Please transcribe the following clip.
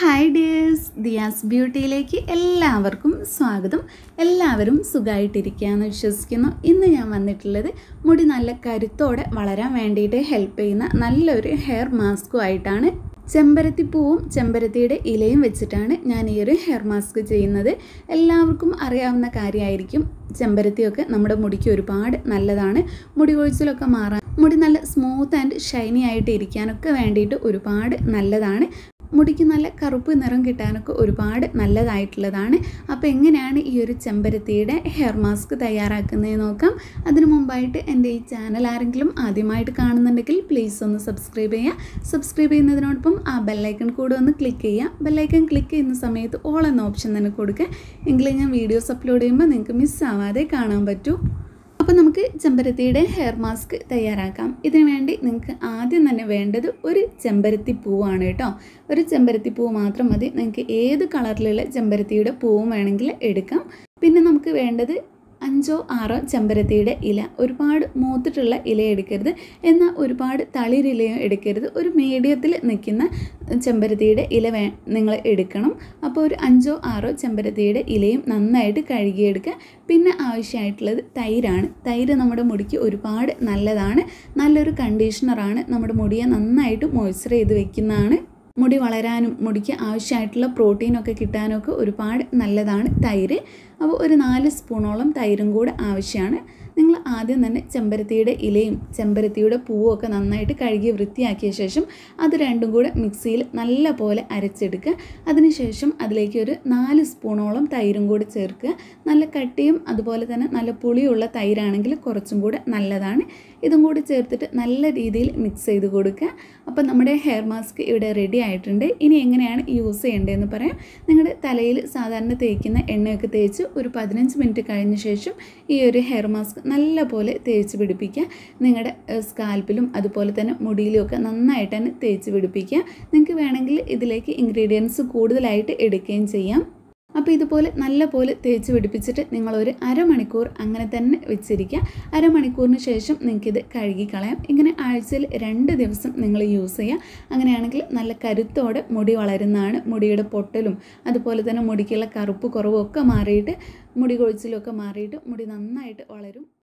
hi dears Diaz ബ്യൂട്ടിയിലേക്ക് എല്ലാവർക്കും സ്വാഗതം എല്ലാവരും സുഖമായിട്ടിരിക്കുകയെന്ന് വിശ്വസിക്കുന്നു ഇന്ന് ഞാൻ വന്നിട്ടുള്ളത് മുടി നല്ല കരുത്തോടെ വളരാൻ വേണ്ടിയിട്ട് ഹെൽപ്പ് ചെയ്യുന്ന നല്ലൊരു ഹെയർ മാസ്കും ആയിട്ടാണ് ചെമ്പരത്തിപ്പൂവും ചെമ്പരത്തിയുടെ ഇലയും വെച്ചിട്ടാണ് ഞാൻ ഈ ഒരു ഹെയർ മാസ്ക് ചെയ്യുന്നത് എല്ലാവർക്കും അറിയാവുന്ന കാര്യമായിരിക്കും ചെമ്പരത്തിയൊക്കെ നമ്മുടെ മുടിക്ക് ഒരുപാട് നല്ലതാണ് മുടി കൊഴിച്ചിലൊക്കെ മാറാൻ മുടി നല്ല സ്മൂത്ത് ആൻഡ് ഷൈനി ആയിട്ട് ഇരിക്കാനൊക്കെ വേണ്ടിയിട്ട് ഒരുപാട് നല്ലതാണ് മുടിക്ക് നല്ല കറുപ്പ് നിറം കിട്ടാനൊക്കെ ഒരുപാട് നല്ലതായിട്ടുള്ളതാണ് അപ്പോൾ എങ്ങനെയാണ് ഈ ഒരു ചെമ്പരത്തിയുടെ ഹെയർ മാസ്ക് തയ്യാറാക്കുന്നത് നോക്കാം അതിനു മുമ്പായിട്ട് എൻ്റെ ഈ ചാനൽ ആരെങ്കിലും ആദ്യമായിട്ട് കാണുന്നുണ്ടെങ്കിൽ പ്ലീസ് ഒന്ന് സബ്സ്ക്രൈബ് ചെയ്യുക സബ്സ്ക്രൈബ് ചെയ്യുന്നതിനോടൊപ്പം ആ ബെല്ലൈക്കൺ കൂടെ ഒന്ന് ക്ലിക്ക് ചെയ്യുക ബെല്ലൈക്കൺ ക്ലിക്ക് ചെയ്യുന്ന സമയത്ത് ഓൾ എന്ന ഓപ്ഷൻ തന്നെ കൊടുക്കുക എങ്കിലേ ഞാൻ വീഡിയോസ് അപ്ലോഡ് ചെയ്യുമ്പോൾ നിങ്ങൾക്ക് മിസ്സാവാതെ കാണാൻ പറ്റൂ അപ്പോൾ നമുക്ക് ചെമ്പരത്തിയുടെ ഹെയർ മാസ്ക് തയ്യാറാക്കാം ഇതിനു വേണ്ടി നിങ്ങൾക്ക് ആദ്യം തന്നെ വേണ്ടത് ഒരു ചെമ്പരത്തി പൂവാണ് കേട്ടോ ഒരു ചെമ്പരത്തി പൂവ് മാത്രം മതി നിങ്ങൾക്ക് ഏത് കളറിലുള്ള ചെമ്പരത്തിയുടെ പൂവും വേണമെങ്കിൽ എടുക്കാം പിന്നെ നമുക്ക് വേണ്ടത് അഞ്ചോ ആറോ ചെമ്പരത്തിയുടെ ഇല ഒരുപാട് മൂത്തിട്ടുള്ള ഇല എടുക്കരുത് എന്നാൽ ഒരുപാട് തളിരിലയും എടുക്കരുത് ഒരു മീഡിയത്തിൽ നിൽക്കുന്ന ചെമ്പരത്തിയുടെ ഇല വേ നിങ്ങൾ എടുക്കണം അപ്പോൾ ഒരു അഞ്ചോ ആറോ ചെമ്പരത്തിയുടെ ഇലയും നന്നായിട്ട് കഴുകിയെടുക്കുക പിന്നെ ആവശ്യമായിട്ടുള്ളത് തൈരാണ് തൈര് നമ്മുടെ മുടിക്ക് ഒരുപാട് നല്ലതാണ് നല്ലൊരു കണ്ടീഷണറാണ് നമ്മുടെ മുടിയെ നന്നായിട്ട് മോയ്സ്ചർ ചെയ്ത് വെക്കുന്നതാണ് മുടി വളരാനും മുടിക്ക് ആവശ്യമായിട്ടുള്ള പ്രോട്ടീനൊക്കെ കിട്ടാനൊക്കെ ഒരുപാട് നല്ലതാണ് തൈര് അപ്പോൾ ഒരു നാല് സ്പൂണോളം തൈരും കൂടെ ആവശ്യമാണ് നിങ്ങൾ ആദ്യം തന്നെ ചെമ്പരത്തിയുടെ ഇലയും ചെമ്പരത്തിയുടെ പൂവും ഒക്കെ നന്നായിട്ട് കഴുകി വൃത്തിയാക്കിയ ശേഷം അത് രണ്ടും കൂടെ മിക്സിയിൽ നല്ല പോലെ അരച്ചെടുക്കുക അതിനുശേഷം അതിലേക്ക് ഒരു നാല് സ്പൂണോളം തൈരും കൂടി ചേർക്കുക നല്ല കട്ടിയും അതുപോലെ തന്നെ നല്ല പുളിയുള്ള തൈരാണെങ്കിൽ കുറച്ചും കൂടെ നല്ലതാണ് ഇതും കൂടി ചേർത്തിട്ട് നല്ല രീതിയിൽ മിക്സ് ചെയ്ത് കൊടുക്കുക അപ്പോൾ നമ്മുടെ ഹെയർ മാസ്ക് ഇവിടെ റെഡി ആയിട്ടുണ്ട് ഇനി എങ്ങനെയാണ് യൂസ് ചെയ്യേണ്ടതെന്ന് പറയാം നിങ്ങളുടെ തലയിൽ സാധാരണ തേക്കുന്ന എണ്ണയൊക്കെ തേച്ച് ഒരു പതിനഞ്ച് മിനിറ്റ് കഴിഞ്ഞ ശേഷം ഈ ഒരു ഹെയർ മാസ്ക് നല്ല പോലെ തേച്ച് പിടിപ്പിക്കുക നിങ്ങളുടെ സ്കാൽപ്പിലും അതുപോലെ തന്നെ മുടിയിലും ഒക്കെ നന്നായിട്ട് തന്നെ തേച്ച് പിടിപ്പിക്കുക നിങ്ങൾക്ക് വേണമെങ്കിൽ ഇതിലേക്ക് ഇൻഗ്രീഡിയൻസ് കൂടുതലായിട്ട് എടുക്കുകയും ചെയ്യാം അപ്പോൾ ഇതുപോലെ നല്ല പോലെ തേച്ച് പിടിപ്പിച്ചിട്ട് നിങ്ങളൊരു അരമണിക്കൂർ അങ്ങനെ തന്നെ വെച്ചിരിക്കുക അരമണിക്കൂറിന് ശേഷം നിങ്ങൾക്കിത് കഴുകിക്കളയാം ഇങ്ങനെ ആഴ്ചയിൽ രണ്ട് ദിവസം നിങ്ങൾ യൂസ് ചെയ്യുക അങ്ങനെയാണെങ്കിൽ നല്ല കരുത്തോടെ മുടി വളരുന്നതാണ് മുടിയുടെ പൊട്ടലും അതുപോലെ തന്നെ മുടിക്കുള്ള കറുപ്പ് കുറവും ഒക്കെ മാറിയിട്ട് മുടി കൊഴിച്ചിലൊക്കെ മാറിയിട്ട് മുടി നന്നായിട്ട് വളരും